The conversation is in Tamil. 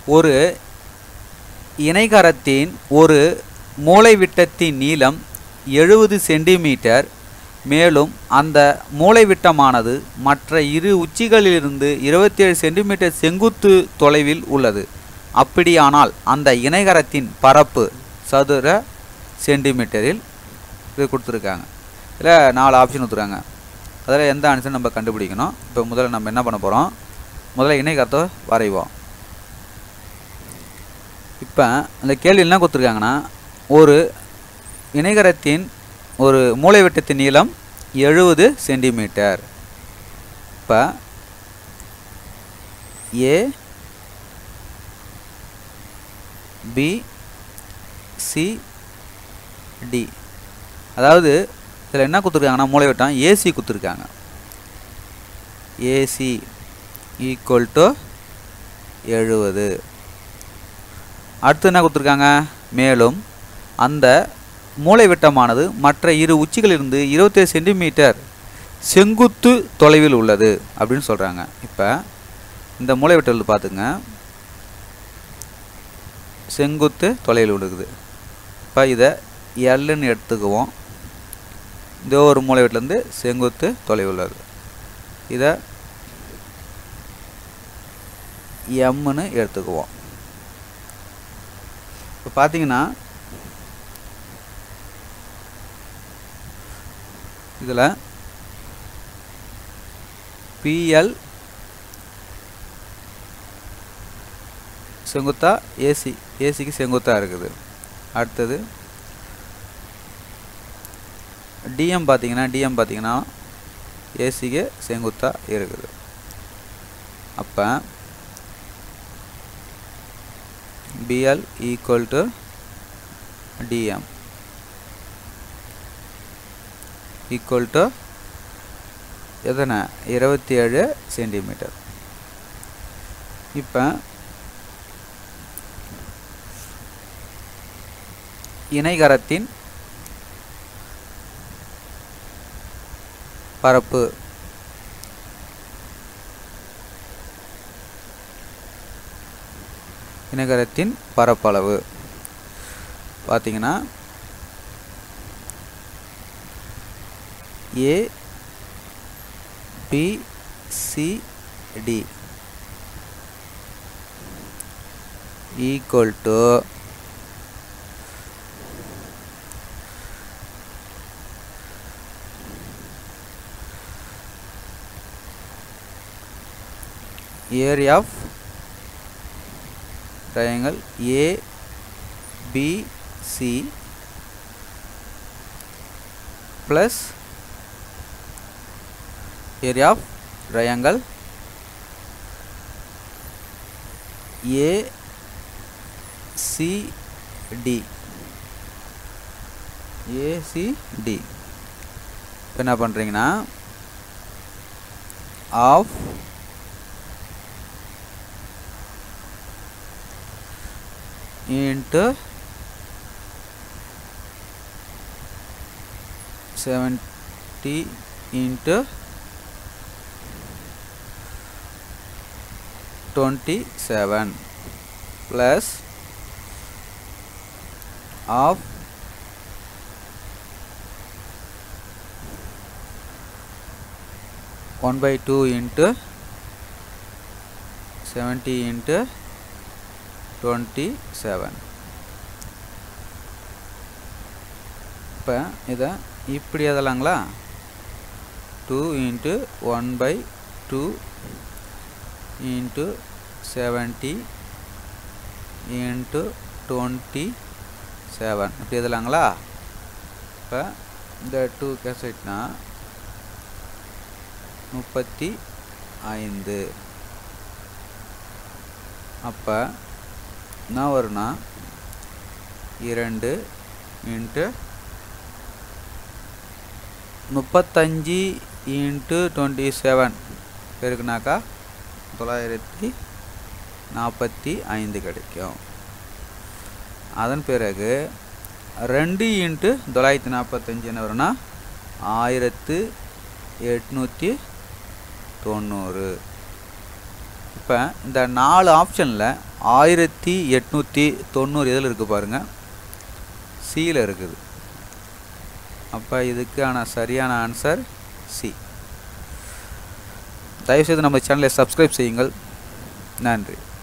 ஒரு இணைகரத்தின் ஒரு மூலைவிட்டத்தின் நீளம் எழுபது சென்டிமீட்டர் மேலும் அந்த மூலைவிட்டமானது மற்ற இரு உச்சிகளிலிருந்து இருபத்தேழு சென்டிமீட்டர் செங்குத்து தொலைவில் உள்ளது அப்படியானால் அந்த இணைகரத்தின் பரப்பு சதுர சென்டிமீட்டரில் இது கொடுத்துருக்காங்க இதில் நாலு ஆப்ஷன் கொடுத்துருக்காங்க அதில் எந்த ஆன்சர் நம்ம கண்டுபிடிக்கணும் இப்போ முதல்ல நம்ம என்ன பண்ண போகிறோம் முதல்ல இணைகரத்தை வரைவோம் இப்போ அந்த கேள்வி என்ன கொடுத்துருக்காங்கன்னா ஒரு இணைகரத்தின் ஒரு மூலைவிட்டத்தின் நீளம் எழுபது சென்டிமீட்டர் இப்போ ஏ பி சி டி அதாவது இதில் என்ன கொடுத்துருக்காங்கன்னா மூலைவிட்டம் ஏசி கொடுத்துருக்காங்க ஏசி ஈக்குவல் டு எழுபது அடுத்து என்ன கொடுத்துருக்காங்க மேலும் அந்த மூலைவிட்டமானது மற்ற இரு உச்சிகளிலிருந்து இருபத்தேழு சென்டிமீட்டர் செங்குத்து தொலைவில் உள்ளது அப்படின்னு சொல்கிறாங்க இப்போ இந்த மூலைவிட்டல் பார்த்துங்க செங்குத்து தொலைவில் உள்ளது இப்போ இதை எல்லுன்னு எடுத்துக்குவோம் இந்த ஒரு மூலைவிட்டிலேருந்து செங்குத்து தொலைவில் உள்ளது இதை எம்முன்னு எடுத்துக்குவோம் இப்போ பார்த்தீங்கன்னா இதில் பிஎல் செங்குத்தா ஏசி ஏசிக்கு செங்குத்தாக இருக்குது அடுத்தது டிஎம் பார்த்தீங்கன்னா டிஎம் பார்த்தீங்கன்னா ஏசிக்கு செங்குத்தாக இருக்குது அப்போ BL equal to DM equal to எத்தனை இருபத்தி ஏழு சென்டிமீட்டர் இப்போ இணைகரத்தின் பரப்பு இணைகரத்தின் பரப்பளவு பார்த்தீங்கன்னா A B C D equal to area of triangle A B C plus area of triangle A C D A C D இப்போ என்ன பண்ணுறீங்கன்னா half into 70 into 27 plus of one by two into seventy into twenty seven இப்போ இதை இப்படி எதலாங்களா two into one by two into seventy into twenty seven இப்படி எதலாங்களா இப்போ இந்த டூ கேசட்னா முப்பத்தி ஐந்து அப்போ என்ன வரும்னா இரண்டு இன்ட்டு முப்பத்தஞ்சு இன்ட்டு டுவெண்ட்டி செவன் பெருக்குனாக்கா தொள்ளாயிரத்தி நாற்பத்தி ஐந்து கிடைக்கும் அதன் பிறகு ரெண்டு இன்ட்டு தொள்ளாயிரத்தி நாற்பத்தஞ்சு என்ன வரும்னா ஆயிரத்து எட்நூற்றி தொண்ணூறு இப்போ இந்த நாலு ஆப்ஷனில் ஆயிரத்தி எட்நூற்றி தொண்ணூறு இதில் இருக்குது பாருங்கள் சியில் இருக்குது அப்போ இதுக்கான சரியான ஆன்சர் சி தயவுசெய்து நம்ம சேனலை சப்ஸ்கிரைப் செய்யுங்கள் நன்றி